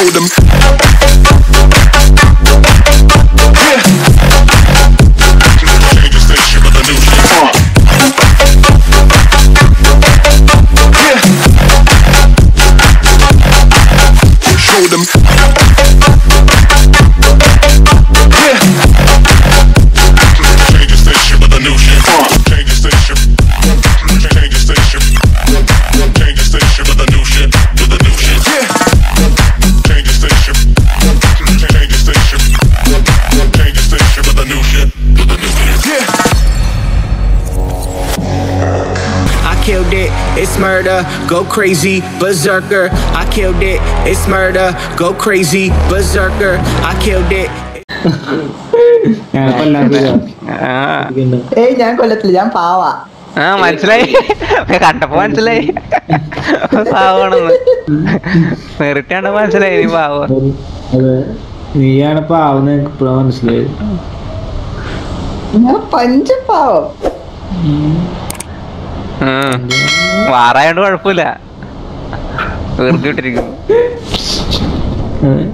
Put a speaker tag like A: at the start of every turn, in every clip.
A: Show them. Yeah. Change the station with the new shit. Uh. Yeah. Show them. Yeah. Change the station with the new shit. Uh. Change the station. Change the station. Change the station with the new shit. With the new shit. Yeah. Change the station. Change the station. Change the station with the new shit. With the new shit. Yeah.
B: I killed it, it's murder, go crazy, berserker. I killed it, it's murder, go crazy, berserker. I killed it.
C: ഞാൻ കൊല്ലാത്ത
D: ആ
E: ഏയ് ഞാൻ കൊല്ലത്തില്ല ഞാൻ പാവാ
D: ആ മനസ്സിലായി കണ്ടപ്പോ മനസ്സിലായി പാവാണെന്ന് നേരിട്ടാണ് മനസ്സിലായി നീ പാവ
C: അതെ നീയാണ് പാവുന്ന എനിക്ക് ഇപ്പഴാ മനസ്സിലായത്
E: ഞാൻ പഞ്ചപാവം
D: വാറായോണ്ട് കുഴപ്പമില്ല വെറുതെ ഇട്ടിരിക്കുന്നു
C: അതെ.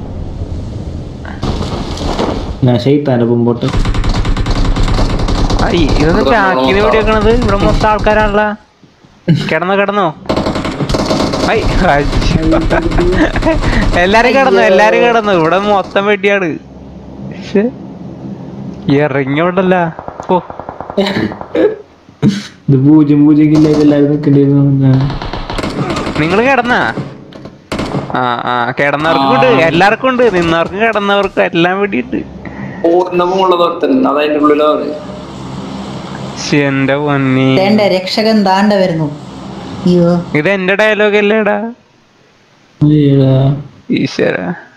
C: ഞാൻ ഷെയ്ത്താന്റെ മുമ്പോട്ട്
D: ഐ ഇതൊന്ന് ചാക്കിന് വേണ്ടി വെക്കണത് ഇവിടെ മൊത്തം ആൾക്കാരാണല്ല കിടന്നോ കിടന്നോ ഐ അച്ഛ. എല്ലാരും കിടന്നു എല്ലാരും കിടന്നു ഇവിടെ മൊത്തം വെട്ടിയാണ് ശ്ശെ. ഇറങ്ങിയോണ്ടല്ല ഓ
C: ഇത് പൂജ്യം പൂജ്യം കില്ലായിട്ട് എല്ലാവരും നിൽക്കേണ്ടിയിരുന്നു ഞാൻ
D: നിങ്ങൾ കിടന്നാ ആ ആ കിടന്നവർക്കും ഉണ്ട് എല്ലാവർക്കും ഉണ്ട് നിന്നവർക്കും കിടന്നവർക്കും എല്ലാം വേണ്ടിയിട്ട്
F: പൂർണ്ണ മുകളിൽ ഒരുത്തൻ അതതിന്റെ ഉള്ളിലാണ്
D: ശ്ശെ, എന്റെ പൊന്നി
E: വേണ്ട രക്ഷകൻ താണ്ട വരുന്നു അയ്യോ
D: ഇത് എന്റെ ഡയലോഗ് അല്ലേടാ
C: അയ്യടാ.
D: ഈശ്വര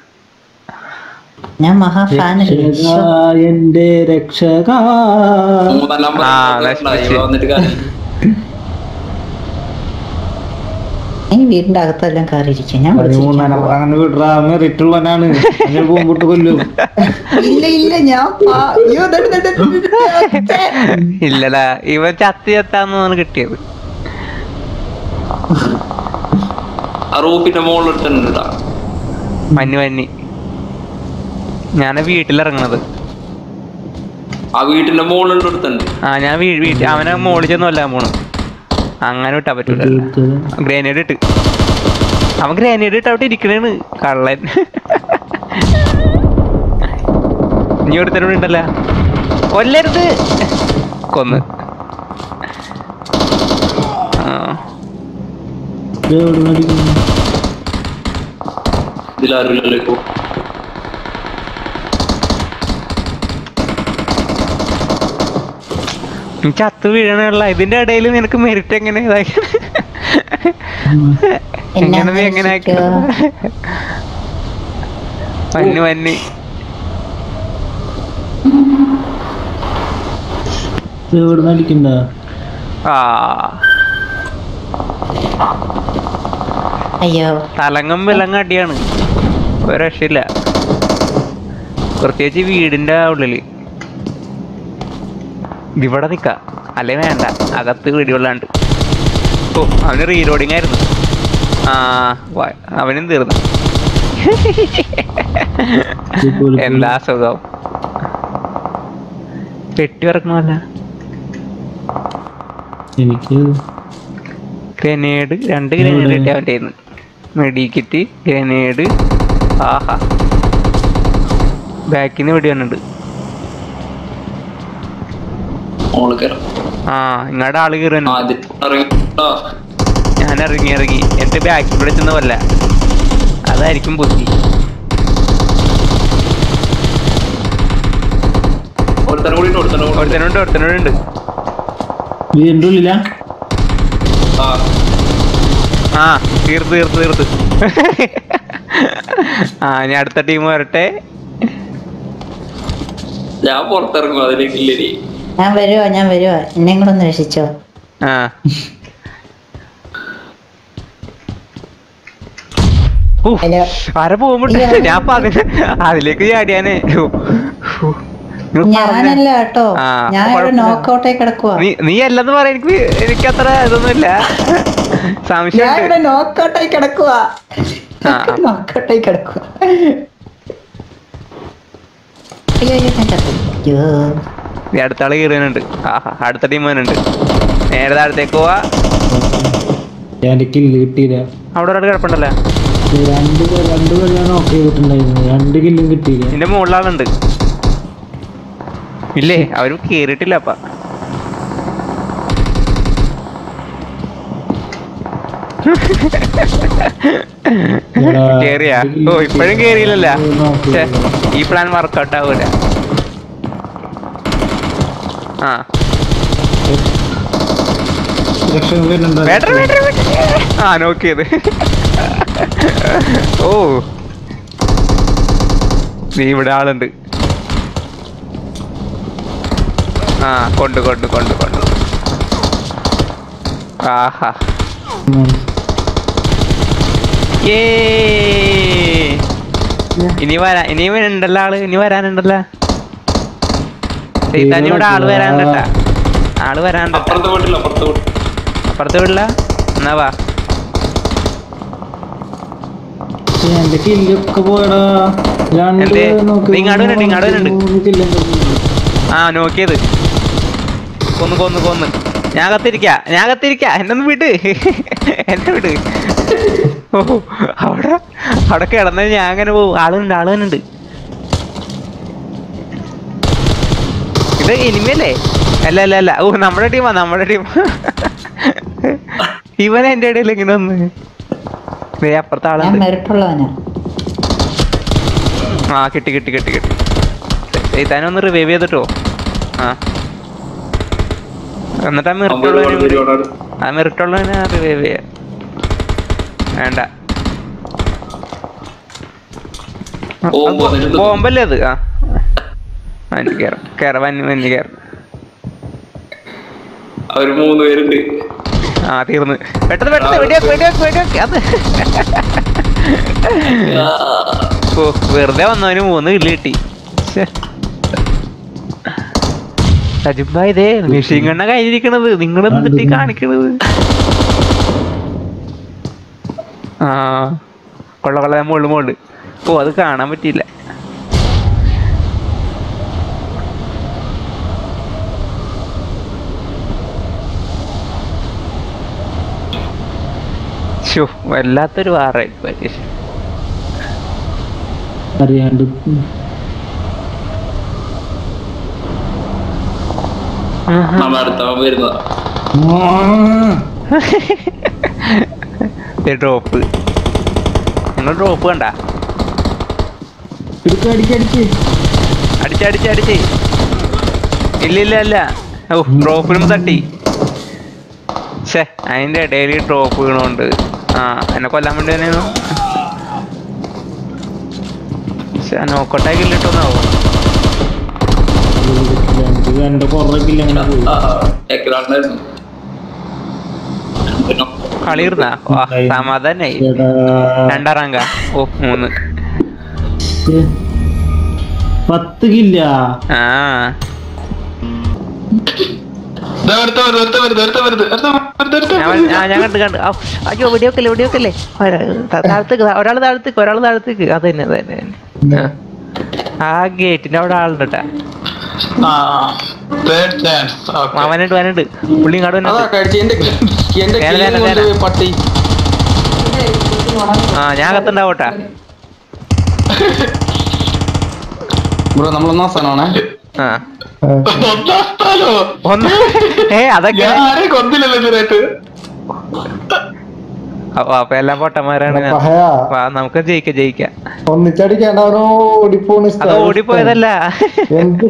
E: ഞാൻ മഹാഫാനല്ലേ
C: രക്ഷകാ, എന്റെ രക്ഷക
F: മൂന്നെല്ലാം
D: ആ,
F: പറഞ്ഞിട്ടുണ്ടായി.
D: നശിപ്പിച്ച്.
F: ഇവിടെ വന്നിട്ട് കാര്യം
E: ഈ വീടിന്റെ അകത്തെല്ലാം കയറിയിരിക്കും ഞാൻ
C: പതിമൂന്നാം
E: വിളിച്ചിരിക്കാം.
C: അങ്ങനെ വിടറാ മെറിറ്റുള്ളവനാണ് അങ്ങനെ പോകുമ്പോട്ട് കൊല്ലും
E: ഇല്ല ഇല്ല ഞാൻ പാ- അയ്യോ, ദേ, ദേ, ദേ, ദേ, ദേ, ദേ.
D: ഇല്ലടാ ഇവൻ ചത്തി ചത്താന്ന് കിട്ടിയത്
F: ആ റൂപ്പിന്റെ മുകളിൽ ഒരുത്തൻ ഉണ്ടാ
D: മഞ്ഞ് മഞ്ഞ് ഞാൻ വീട്ടിലിറങ്ങണത്
F: ആ വീട്ടിന്റെ മുകളിൽ ഒരുത്തണ്ട്
D: ആ ഞാൻ വീ വീട്ടിൽ അവനെ മോളിൽ ചെന്ന് കൊല്ലാൻ പോണു അങ്ങനെ വിട്ടാ പറ്റൂല ഗ്രനേഡ് ഇട്ട് അവൻ ഗ്രനേഡ് ഇട്ട് അവിടെ ഇരിക്കണേണ് കള്ളൻ നീ ഒരുത്തനോട് ഉണ്ടല്ല കൊല്ലരുത് കൊന്ന് ആ
F: ഇതിലാരുമില്ലല്ലോ ഇപ്പൊ
D: നീ ചത്ത് വീഴണല്ല ഇതിന്റെ ഇടയിൽ നിനക്ക് മെരിറ്റ് എങ്ങനെ ഇതായി
E: എന്നെ
D: എങ്ങനെ നീ എങ്ങനെ ആക്കി
E: അന്വേഷിക്കുക.
D: മഞ്ഞ് മഞ്ഞ്
C: എവിടെ നടിക്കണ്ട
D: ആ
E: അയ്യോ
D: തലങ്ങും വിലങ്ങും അടിയാണ് ഒരു രക്ഷയില്ല പ്രത്യേകിച്ച് ഈ വീടിന്റെ ഉള്ളില് ഇവിടെ നിക്ക അല്ലേ വേണ്ട അകത്ത് വെടികൊള്ളാണ്ട് ഓ അവന് റീലോഡിങ് ആയിരുന്നു ആ വ- അവനും തീർന്നു എന്താ സുഖം പെട്ടി ഇറക്കണമല്ല
C: എനിക്ക്
D: ഗ്രനേഡ് രണ്ട് ഗ്രനേഡ്
C: എവിടെ?
D: കിട്ടിയ അവൻ്റെ കയ്യിന്ന് മെഡിക്കിറ്റ് ഗ്രനേഡ് ആഹാ ബാക്കിൽ നിന്ന് വെടി വന്നിട്ടുണ്ട്
F: മുകളിൽ കയറാം
D: ആ ഇങ്ങോട്ട് ആള് കയറി
F: ആ ഇത് ഇറങ്ങി ആ,
D: ഞാൻ ഇറങ്ങി ഇറങ്ങി എന്നിട്ട് ബാക്കിൽ കൂടെ ചെന്ന് കൊല്ല അതായിരിക്കും ബുദ്ധി
F: ഒരുത്തനും കൂടി ഉണ്ട്, ഒരുത്തനും കൂടി ഉണ്ട്.
D: ഒരുത്തനുണ്ട് ഒരുത്തനുണ്ട്
C: വീടിന്റെ ഉള്ളിലാ
F: ആ
D: ആ തീർത്ത് തീർത്ത് തീർത്ത് ആ ഇനി അടുത്ത ടീം വരട്ടെ
F: ഞാൻ പുറത്തിറങ്ങും അതിലേക്ക് ഇല്ലേ
E: ഞാൻ വരുവാ ഞാൻ വരുവാ എന്നെ കൂടെ ഒന്ന് രക്ഷിച്ചോ
D: ആ ഊ,
E: ഹലോ
D: ആര പോകുമ്പോട്ട്
E: ഇല്ല.
D: ഞാൻ അപ്പൊ അതിന് അതിലേക്ക് ചാടിയാനേ ഹൂ, ഹൂ. നിങ്ങൾ പറഞ്ഞ-
E: ഞാനല്ല കേട്ടോ
D: ആ,
E: ഞാൻ ഇവിടെ
D: കുഴപ്പമില്ല.
E: നോക്കൗട്ടായി കിടക്കുവാ
D: നീ നീ അല്ലെന്ന് പറയാൻ എനിക്ക് എനിക്ക് അത്ര ഇതൊന്നുമില്ല
E: ഞാൻ
D: സംശയമുണ്ട്
E: ഇവിടെ നോക്കൗട്ടായി കിടക്കുവാ
D: ആ.
E: നോക്കട്ടെ കിടക്കുക അയ്യോ അയ്യോ ഞാൻ ചത്തു. അയ്യോ
D: ഈ അടുത്ത ആള് കയറിയുന്നുണ്ട് ആഹാ അടുത്ത ടീം വന്നുണ്ട് നേരെ താഴത്തേക്ക് പോവാ
C: എന്റെ കില്ല് കിട്ടിയില്ല
D: അവിടെ ഒരാൾ കിടപ്പുണ്ടല്ലോ
C: രണ്ട് പേ- രണ്ട് പേര് ഞാൻ നോക്ക് ചെയ്തിട്ടുണ്ടായിരുന്നു രണ്ട് കില്ലും കിട്ടിയില്ല
D: നിന്റെ മുകളിലാളുണ്ട് ഇല്ലേ അവര് കേറിയിട്ടില്ല അപ്പ
C: എടാ,
D: കേറിയാ
C: രണ്ട് kill
D: ഓ ഇപ്പഴും
C: കിട്ടിയില്ല.
D: കേറിയില്ലല്ല
C: അത് നോക്ക്
D: ഛെ,
C: ചെയ്തില്ല.
D: ഈ പ്ലാൻ വർക്കൗട്ട് ആവൂല ആ
C: രക്ഷ വരുന്നുണ്ടോ?
D: വേട്ട വേട്ട വേട്ട ആ നോക്കിയത് ഓ നീ ഇവിടെ ആളുണ്ട് ആ കൊണ്ട് കൊണ്ട് കൊണ്ട് കൊണ്ട് ആഹാ
C: ഉം.
D: ഏ ഇനി വരാ ഇനി ഉണ്ടല്ലോ ആള് ഇനി വരാനുണ്ടല്ലോ സൈതാൻ ഇവിടെ ആള് വരാനുണ്ടാ ആള് വരാനുണ്ട
F: അപ്പുറത്തെ വീട്ടിൽ അപ്പുറത്തെ വീട്ടിൽ
D: അപ്പുറത്തെ വീട്ടില എന്നാ വാ
C: പക്ഷേ എന്റെ കില്ലൊക്കെ പോയടാ രണ്ട്
D: എന്തേ?
C: നോക്ക്
D: നീ ഇങ്ങാട് വരണ്ട, ഇങ്ങാട് വരണ്ട.
C: മൂന്ന് കില്ലുണ്ട്
D: ആ നോക്കിയത് കൊന്ന് കൊന്ന് കൊന്ന് ഞാൻ കത്തിരിക്ക ഞാൻ കത്തിരിക്ക എന്നെ ഒന്ന് വിട് എന്നെ വിട് ഓ അവിടെ അവിടെ കിടന്ന ഞാൻ അങ്ങനെ പോവും ആളുണ്ട് ആള് തന്നെ ഉണ്ട് ഇത് ഇനിമയല്ലേ അല്ല അല്ല അല്ല ഓ നമ്മുടെ ടീമാ നമ്മുടെ ടീം ഇവൻ എന്റെ ഇടയിൽ ഇങ്ങനെ ഒന്ന് ദേ അപ്പുറത്തെ
E: ഞാൻ
D: ആളുണ്ട്
E: മെറിട്ടുള്ളവനാ
D: ആ കിട്ടി കിട്ടി കിട്ടി കിട്ടി ചെയ്താനൊന്ന് റിവൈവ് ചെയ്തിട്ടോ ആ എന്നിട്ട് ആ
F: അമ്പത്
D: മെറിറ്റുള്ളവനെ
F: ഒരുപാട്
D: ആ മെറിറ്റുള്ളവനെ റിവൈവ് ചെയ്യാം വേണ്ട
F: ബോംബ് വന്നിട്ടുണ്ട്.
D: ബോംബല്ലേ അത് ആ വന്നി കയറാം കയറാം വന്നി വന്നി കയറാം
F: അവര് മൂന്ന് പേരുണ്ട്
D: ആ തീർന്ന് പെട്ടെന്ന് പെട്ടെന്ന് വെടിയൊക്കെ വെടിയൊക്കെ വെടിയൊക്കെ അത് ഓ വെറുതെ വന്നവന് മൂന്ന് കിള്ളി കിട്ടി ശ്ശെ. സജിബ ഇതേ മെഷീൻ കണ്ണ കഴിഞ്ഞിരിക്കണത് നിങ്ങൾ എന്നിട്ട് ഈ കാണിക്കണത് ആ കൊള്ള കൊള്ള മുകളിൽ മുകളിൽ ഓ അത് കാണാൻ പറ്റിയില്ല ശോ വല്ലാത്തൊരു വാറായി പരീക്ഷ
C: അറിയാണ്ട് ഉം.
F: നമ്മൾ അടുത്തവൻ വരുന്നതാ
D: ഡ്രോപ്പ് നിങ്ങൾ ഡ്രോപ്പ് കണ്ട
C: എടുക്ക് അടിക്ക് അടിക്ക്
D: അടിച്ചടിച്ച് അടിച്ച് ഇല്ല ഇല്ല അല്ല ഓ ഡ്രോപ്പിനും തട്ടി ഛേ അതിന്റെ ഇടയിൽ ഡ്രോപ്പ് വീണുകൊണ്ട് ആ എന്നെ കൊല്ലാൻ വേണ്ടി തന്നെയായിരുന്നു പക്ഷെ നോക്കോട്ടായി കില്ലിട്ടൊന്നാവോ
C: എനിക്ക് എന്റെ കുറേ കില്ല് അങ്ങനെ പോയി
F: ഏക്കറാണ്ടായിരുന്നു
D: കളി ഇരുന്നാ സമാധാനായി
C: എടാ.
D: രണ്ടാറാങ്ക ഓ മൂന്ന്
C: ശ്ശെ. പത്ത് കില്ല
D: ആ ഞാൻ വ- ആ, ഞാൻ കണ്ട് കണ്ട് ഔ, അയ്യോ വെടിയൊക്കല്ലേ വെടിയൊക്കല്ലേ താഴത്തേക്ക് ഒരാൾ താഴത്തേക്ക് ഒരാൾ താഴത്തേക്ക് അത് തന്നെ അത് തന്നെ അത് തന്നെ. ആ ഗേറ്റിന്റെ അവിടെ ആളുണ്ട് ട്ടാ. അവനുണ്ട് അവനുണ്ട് പുള്ളി ഇങ്ങോട്ട്
G: അതാ
D: വന്നിട്ട്
G: കഴിച്ച് എന്റെ എന്റെ
D: നേരെ,
G: കില്ലും
D: നേരെ,
G: കൊണ്ട്
D: നേരെ.
G: പട്ടി
D: ആ ഞാൻ കത്തുണ്ടാവട്ടാ
G: ബ്രോ നമ്മളൊന്നാം സ്ഥാനമാണേ
D: ആ
G: ഒന്നാം സ്ഥാനോ
D: ഒന്ന് ഏ അതൊക്കെ
G: ഞാൻ ആരെയും കൊന്നില്ലല്ലോ ഇതിനായിട്ട്
D: അപ്പൊ അപ്പൊ എല്ലാം പൊട്ടന്മാരാണ് ഞാൻ.
C: പഹയാ
D: വാ നമുക്ക് ജയിക്കാം ജയിക്കാം
C: ഒന്നിച്ചടിക്കാണ്ട് അവനോ ഓടിപ്പോണ്
D: അത് ഓടിപ്പോയതല്ല
C: എന്ത്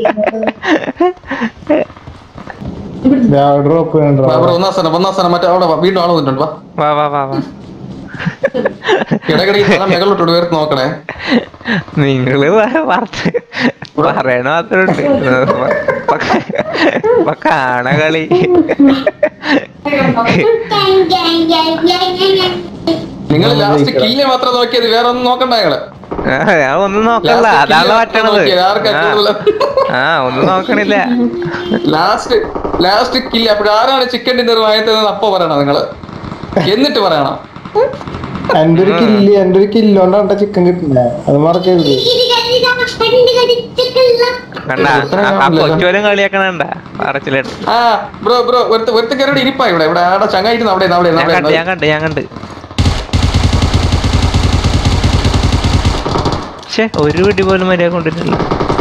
C: ഡ്രോപ്പ്
G: വാ, ബ്രോ ഒന്നാം സ്ഥാനം ഒന്നാം സ്ഥാനം മറ്റേ അവിടെ വാ, വീണ്ടും ആള് വന്നിട്ടുണ്ട് വാ
D: വാ വാ വാ വാ
G: ഇടയ്ക്കിടയ്ക്ക് തല മേഘലോട്ട് ഉയർത്തി നോക്കണേ
D: നിങ്ങള് വ- വാർത്ത പറയണ മാത്രമുണ്ട് ഇപ്പൊ കാണ കളി
G: നിങ്ങൾ ലാസ്റ്റ് കില്ല് മാത്രം നോക്കിയത് വേറെ ഒന്നും നോക്കണ്ട ഞങ്ങള്
D: ആ, ഞാൻ ഒന്നും നോക്കല്ല
G: Last
D: അതാണ്
G: kill
D: പറ്റണത്
G: നോക്കിയത് ആർക്കാ
D: ആ.
G: കൂടുതല്?
D: ആ ഒന്നും നോക്കണില്ല
G: ലാസ്റ്റ് ലാസ്റ്റ് കില്ല് അപ്പോൾ ആരാണ് ചിക്കൻ ഡിന്നർ വാങ്ങിത്തതെന്ന് അപ്പൊ പറയണം നിങ്ങള് എന്നിട്ട് പറയണം
C: എന്റെ ഒരു കില്ല് എന്റെ ഒരു കില്ലോണ്ടാ ചിക്കൻ കിട്ടില്ല അത് മറക്കരുത്
D: കണ്ട ആ കൊച്ചുപോലും കളിയാക്കണണ്ട പറച്ചിലേട്ട്
G: ആ ബ്രോ ബ്രോ ഒരുത്ത ഒരുത്ത കയറി ഇരിപ്പാ ഇവിടെ ഇവിടെ ആടെ ചങ്ങായിട്ട് അവിടെ അവിടെ
D: ഞാൻ കണ്ട്
G: അവിടെ
D: ഞാൻ കണ്ട് ഞാൻ കണ്ട് ഷേ ഒരു വീട്ടി പോലും മര്യാദ കൊണ്ടിട്ടില്ല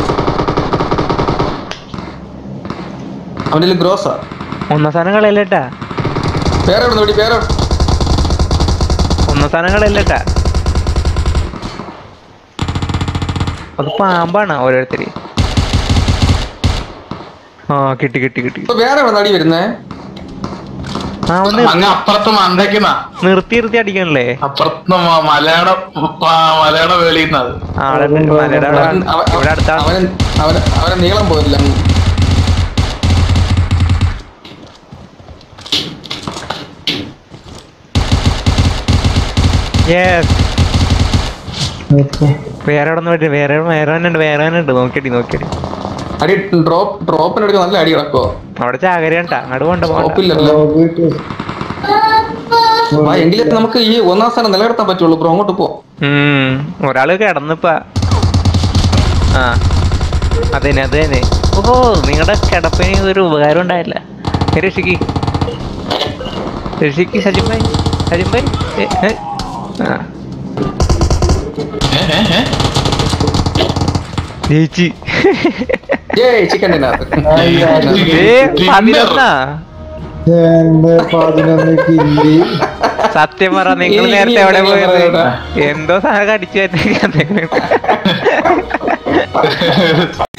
G: അവന്റെ ഗ്രോസാ
D: ഒന്നാം സ്ഥാനം കളയല്ലേട്ടാ
G: വേറെ എവിടെ നോടി വേറെ എവിടെ?
D: ഒന്നാം സ്ഥാനം കളയല്ലേട്ടാ അത് പാമ്പാണ് ഓരോരുത്തര് ആ കിട്ടി കിട്ടി കിട്ടി
G: ഇപ്പൊ വേറെ എവിടെ നടി വരുന്നേ
D: ആ ഒന്ന്
H: അങ്ങ് അപ്പുറത്ത് മണ്ടയ്ക്കുന്ന
D: നിർത്തി നിർത്തി അടിക്കണല്ലേ
H: അപ്പുറത്ത് മ- മലയുടെ മ- മലയുടെ വെളിയുന്നത്
D: ആളുണ്ട് മലയുടെ അവിടെ
G: അവൻ- അവൻ-
D: ഇവിടെ അടുത്താണ്
G: അവന് അവന് അവനെ നീളം പോയില്ല
D: യെസ് വേറെ എവിടെ നിന്ന് വേറെ വേറെ തന്നെ ഉണ്ട് വേറെ തന്നെ ഉണ്ട് നോക്കിയടി നോക്കിയടി
G: അടി ഡ്രോപ്പ് ഡ്രോപ്പിനടുക്ക് നല്ല അടി കിടക്കുവോ
D: അവിടെ ചാകരയാണ്ടാ അങ്ങോട്ട് കൊണ്ട പോകണ്ട
G: ഡ്രോപ്പില്ലല്ലോ വാ, എങ്കിലേ നമുക്ക് ഈ ഒന്നാം സ്ഥാനം നിലനിർത്താൻ പറ്റുള്ളൂ ബ്രോ അങ്ങോട്ട് പോ
D: ഉം, ഒരാള് കിടന്നിപ്പ ആ അതന്നെ അത് തന്നെ ഓ നിങ്ങളുടെ കിടപ്പിന് ഒരു ഉപകാരം ഉണ്ടായില്ല ഏ, രക്ഷിക്ക് രക്ഷിക്ക് സജിൻ ഭായ് സജിൻ ഭായ് ഏ, ഏ, ആ
H: ഏ, ഏ, ഏ?
D: ജയിച്ച്
G: ഏയ് ചിക്കൻ ഡിന്നർ
D: ഏ പതിനൊന്നാ
C: എന്റെ പതിനൊന്ന് കില്ല്
D: സത്യം പറ നിങ്ങൾ
G: ഈ- ഈ
D: നേരത്തെ എവിടെ
G: എന്തെങ്കിലും
D: പോയത്
G: പറയടാ.
D: എന്തോ സാധനം കടിച്ചു വരുന്ന